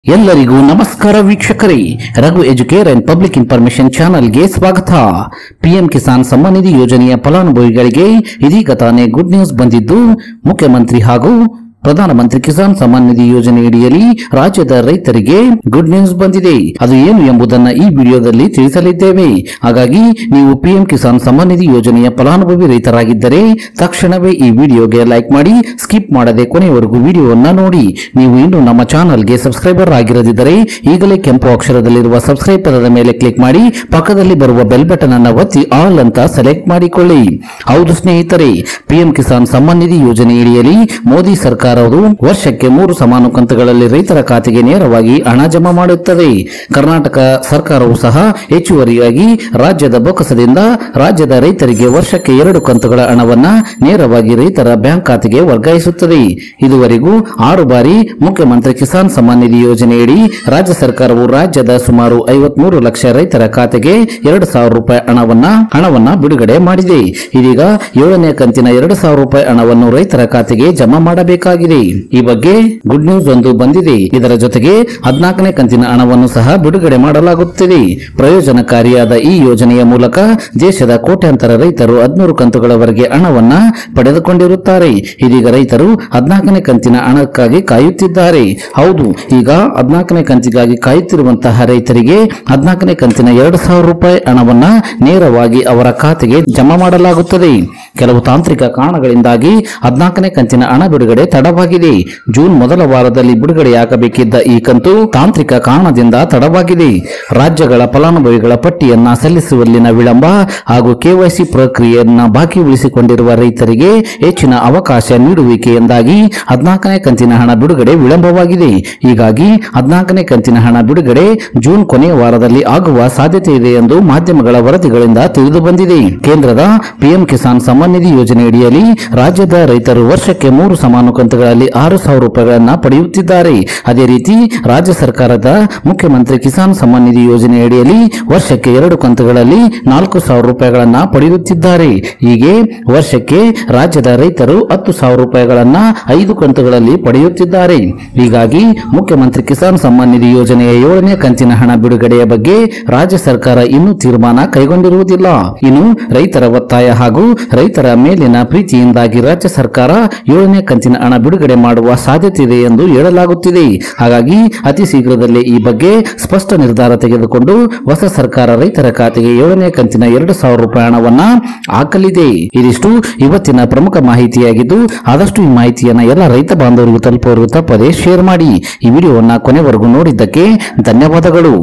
ಎಲ್ಲರಿಗೂ ನಮಸ್ಕಾರ ವೀಕ್ಷಕರೇ Raghu educare and public information ಚಾನೆಲ್ಗೆ ಸ್ವಾಗತ ಪಿಎಂ ಕಿಸಾನ್ ಸಮ್ಮಾನ್ ನಿಧಿ ಯೋಜನೆಯ ಫಲಾನುಭವಿಗಳಿಗೆ ಇದೀಗ ತಾನೇ ಗುಡ್ ನ್ಯೂಸ್ ಬಂದಿದ್ದು ಮುಖ್ಯಮಂತ್ರಿ ಹಾಗೂ ಪ್ರಧಾನಮಂತ್ರಿ ಕಿಸಾನ್ ಸಮ್ಮಾನ್ ನಿಧಿ ಯೋಜನೆಯಡಿಯಲ್ಲಿ ರಾಜ್ಯದ ರೈತರಿಗೆ ಗುಡ್ ನ್ಯೂಸ್ ಬಂದಿದೆ ಅದು ಏನು ಎಂಬುದನ್ನ ಈ ವಿಡಿಯೋದಲ್ಲಿ ತಿಳಿಸಲಿದ್ದೇವೆ ಹಾಗಾಗಿ ನೀವು ಪಿಎಂ ಕಿಸಾನ್ ಸಮ್ಮಾನ್ ನಿಧಿ ಯೋಜನೆಯ ಫಲಾನುಭವಿ ರೈತರಾಗಿದ್ದರೆ ತಕ್ಷಣವೇ ಈ ವಿಡಿಯೋಗೆ ಲೈಕ್ ಮಾಡಿ ಸ್ಕಿಪ್ ಮಾಡದೆ ಕೊನೆಯವರೆಗೂ ವಿಡಿಯೋವನ್ನ ನೋಡಿ ನೀವು ಇನ್ನು ನಮ್ಮ ಚಾನಲ್ಗೆ ಸಬ್ಸ್ಕ್ರೈಬರ್ ಆಗಿರದಿದ್ದರೆ ಈಗಲೇ ಕೆಂಪು ಅಕ್ಷರದಲ್ಲಿರುವ ಸಬ್ಸ್ಕ್ರೈಬ್ ಪದದ ಮೇಲೆ ಕ್ಲಿಕ್ ಮಾಡಿ ಪಕ್ಕದಲ್ಲಿ ಬರುವ ಬೆಲ್ ಬಟನ್ ಅನ್ನ ಒತ್ತಿ ಆಲ್ ಅಂತ ಸೆಲೆಕ್ಟ್ ಮಾಡಿಕೊಳ್ಳಿ ಹೌದು ಸ್ನೇಹಿತರೆ ಪಿಎಂ ಕಿಸಾನ್ ಸಮ್ಮಾನ್ ನಿಧಿ ಯೋಜನೆಯಡಿಯಲ್ಲಿ ಮೋದಿ ಸರ್ಕಾರವು ವರ್ಷಕ್ಕೆ ಮೂರು ಸಮಾನ ಕಂತುಗಳಲ್ಲಿ ರೈತರ ಖಾತೆಗೆ ನೇರವಾಗಿ ಹಣ ಜಮಾ ಮಾಡುತ್ತದೆ ಕರ್ನಾಟಕ ಸರ್ಕಾರವು ಸಹ ಹೆಚ್ಚುವರಿಯಾಗಿ ರಾಜ್ಯದ ಬೊಕ್ಕಸದಿಂದ ರಾಜ್ಯದ ರೈತರಿಗೆ ವರ್ಷಕ್ಕೆ ಎರಡು ಕಂತುಗಳ ಹಣವನ್ನ ನೇರವಾಗಿ ರೈತರ ಬ್ಯಾಂಕ್ ಖಾತೆಗೆ ವರ್ಗಾಯಿಸುತ್ತದೆ ಇದುವರೆಗೂ ಆರು ಬಾರಿ ಮುಖ್ಯಮಂತ್ರಿ ಕಿಸಾನ್ ಸಮ್ಮಾನ್ ನಿಧಿ ಯೋಜನೆಯಡಿ ರಾಜ್ಯ ಸರ್ಕಾರವು ರಾಜ್ಯದ ಸುಮಾರು ಐವತ್ಮೂರು ಲಕ್ಷ ರೈತರ ಖಾತೆಗೆ ಎರಡು ಸಾವಿರ ರೂಪಾಯಿ ಹಣವನ್ನ ಹಣವನ್ನ ಬಿಡುಗಡೆ ಮಾಡಿದೆ ಇದೀಗ ಏಳನೇ ಕಂತಿನ ಎರಡು ಸಾವಿರ ರೂಪಾಯಿ ಹಣವನ್ನು ರೈತರ ಖಾತೆಗೆ ಜಮಾ ಮಾಡಬೇಕಾಗಿದೆ ಈ ಬಗ್ಗೆ ಗುಡ್ ನ್ಯೂಸ್ ಒಂದು ಬಂದಿದೆ ಇದರ ಜೊತೆಗೆ ಹದಿನಾಲ್ಕನೇ ಕಂತಿನ ಹಣವನ್ನು ಸಹ ಬಿಡುಗಡೆ ಮಾಡಲಾಗುತ್ತಿದೆ ಪ್ರಯೋಜನಕಾರಿಯಾದ ಈ ಯೋಜನೆಯ ಮೂಲಕ ದೇಶದ ಕೋಟ್ಯಾಂತರ ರೈತರು ಹದಿನೂರು ಕಂತುಗಳವರೆಗೆ ಹಣವನ್ನ ಪಡೆದುಕೊಂಡಿರುತ್ತಾರೆ ಇದೀಗ ರೈತರು ಹದಿನಾಲ್ಕನೇ ಕಂತಿನ ಹಣಕ್ಕಾಗಿ ಕಾಯುತ್ತಿದ್ದಾರೆ ಹೌದು ಈಗ ಹದಿನಾಲ್ಕನೇ ಕಂತಿಗಾಗಿ ಕಾಯುತ್ತಿರುವಂತಹ ರೈತರಿಗೆ ಹದಿನಾಲ್ಕನೇ ಕಂತಿನ ಎರಡು ಸಾವಿರ ರೂಪಾಯಿ ಹಣವನ್ನ ನೇರವಾಗಿ ಅವರ ಖಾತೆಗೆ ಜಮಾ ಮಾಡಲಾಗುತ್ತದೆ ಕೆಲವು ತಾಂತ್ರಿಕ ಕಾರಣಗಳಿಂದಾಗಿ ಹದಿನಾಲ್ಕನೇ ಕಂತಿನ ಹಣ ಬಿಡುಗಡೆ ತಡವಾಗಿದೆ ಜೂನ್ ಮೊದಲ ವಾರದಲ್ಲಿ ಬಿಡುಗಡೆಯಾಗಬೇಕಿದ್ದ ಈ ಕಂತು ತಾಂತ್ರಿಕ ಕಾರಣದಿಂದ ತಡವಾಗಿದೆ ರಾಜ್ಯಗಳ ಫಲಾನುಭವಿಗಳ ಪಟ್ಟಿಯನ್ನ ಸಲ್ಲಿಸುವಲ್ಲಿನ ವಿಳಂಬ ಹಾಗೂ ಕೆವೈಸಿ ಪ್ರಕ್ರಿಯೆಯನ್ನ ಬಾಕಿ ಉಳಿಸಿಕೊಂಡಿರುವ ರೈತರಿಗೆ ಹೆಚ್ಚಿನ ಅವಕಾಶ ನೀಡುವಿಕೆಯಿಂದಾಗಿ ಹದಿನಾಲ್ಕನೇ ಕಂತಿನ ಹಣ ಬಿಡುಗಡೆ ವಿಳಂಬವಾಗಿದೆ ಹೀಗಾಗಿ ಹದಿನಾಲ್ಕನೇ ಕಂತಿನ ಹಣ ಬಿಡುಗಡೆ ಜೂನ್ ಕೊನೆಯ ವಾರದಲ್ಲಿ ಆಗುವ ಸಾಧ್ಯತೆ ಇದೆ ಎಂದು ಮಾಧ್ಯಮಗಳ ವರದಿಗಳಿಂದ ತಿಳಿದು ಬಂದಿದೆ ಕೇಂದ್ರದ ಪಿಎಂ ಕಿಸಾನ್ ಸಮ್ಮಾನ್ ನಿಧಿ ಯೋಜನೆಯಡಿಯಲ್ಲಿ ರಾಜ್ಯದ ರೈತರು ವರ್ಷಕ್ಕೆ ಮೂರು ಸಮಾನ ಕಂತುಗಳಲ್ಲಿ ಆರು ಸಾವಿರ ರೂಪಾಯಿಗಳನ್ನ ಪಡೆಯುತ್ತಿದ್ದಾರೆ ಅದೇ ರೀತಿ ರಾಜ್ಯ ಸರ್ಕಾರದ ಮುಖ್ಯಮಂತ್ರಿ ಕಿಸಾನ್ ಸಮ್ಮಾನ್ ನಿಧಿ ಯೋಜನೆಯಡಿಯಲ್ಲಿ ವರ್ಷಕ್ಕೆ ಎರಡು ಕಂತುಗಳಲ್ಲಿ ನಾಲ್ಕು ಸಾವಿರ ರೂಪಾಯಿಗಳನ್ನ ಪಡೆಯುತ್ತಿದ್ದಾರೆ ಹೀಗೆ ವರ್ಷಕ್ಕೆ ರಾಜ್ಯದ ರೈತರು ಹತ್ತು ಸಾವಿರ ರೂಪಾಯಿಗಳನ್ನ ಐದು ಕಂತುಗಳಲ್ಲಿ ಪಡೆಯುತ್ತಿದ್ದಾರೆ ಹೀಗಾಗಿ ಮುಖ್ಯಮಂತ್ರಿ ಕಿಸಾನ್ ಸಮ್ಮಾನ್ ನಿಧಿ ಯೋಜನೆಯ ಏಳನೇ ಕಂತಿನ ಹಣ ಬಿಡುಗಡೆಯ ಬಗ್ಗೆ ರಾಜ್ಯ ಸರ್ಕಾರ ಇನ್ನೂ ತೀರ್ಮಾನ ಕೈಗೊಂಡಿರುವುದಿಲ್ಲ ಇನ್ನು ರೈತರ ಒತ್ತಾಯ ಹಾಗೂ ರೈತರ ಮೇಲಿನ ಪ್ರೀತಿಯಿಂದಾಗಿ ರಾಜ್ಯ ಸರ್ಕಾರ ಏಳನೇ ಕಂತಿನ ಹಣ ಬಿಡುಗಡೆ ಮಾಡುವ ಸಾಧ್ಯತೆ ಇದೆ ಎಂದು ಹೇಳಲಾಗುತ್ತಿದೆ ಹಾಗಾಗಿ ಅತಿ ಶೀಘ್ರದಲ್ಲೇ ಈ ಬಗ್ಗೆ ಸ್ಪಷ್ಟ ನಿರ್ಧಾರ ತೆಗೆದುಕೊಂಡು ಹೊಸ ಸರ್ಕಾರ ರೈತರ ಖಾತೆಗೆ ಏಳನೇ ಕಂತಿನ ಎರಡು ಸಾವಿರ ರೂಪಾಯಿ ಹಣವನ್ನ ಹಾಕಲಿದೆ ಇದಿಷ್ಟು ಇವತ್ತಿನ ಪ್ರಮುಖ ಮಾಹಿತಿಯಾಗಿದ್ದು ಆದಷ್ಟು ಈ ಮಾಹಿತಿಯನ್ನ ಎಲ್ಲ ರೈತ ಬಾಂಧವರಿಗೂ ತಲುಪುವವರೆಗೂ ತಪ್ಪದೆ ಶೇರ್ ಮಾಡಿ ಈ ವಿಡಿಯೋವನ್ನ ಕೊನೆವರೆಗೂ ನೋಡಿದ್ದಕ್ಕೆ ಧನ್ಯವಾದಗಳು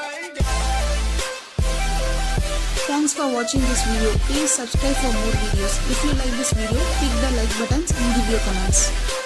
Thanks for watching this video. Please subscribe for more videos. If you like this video, click the like buttons and give your comments.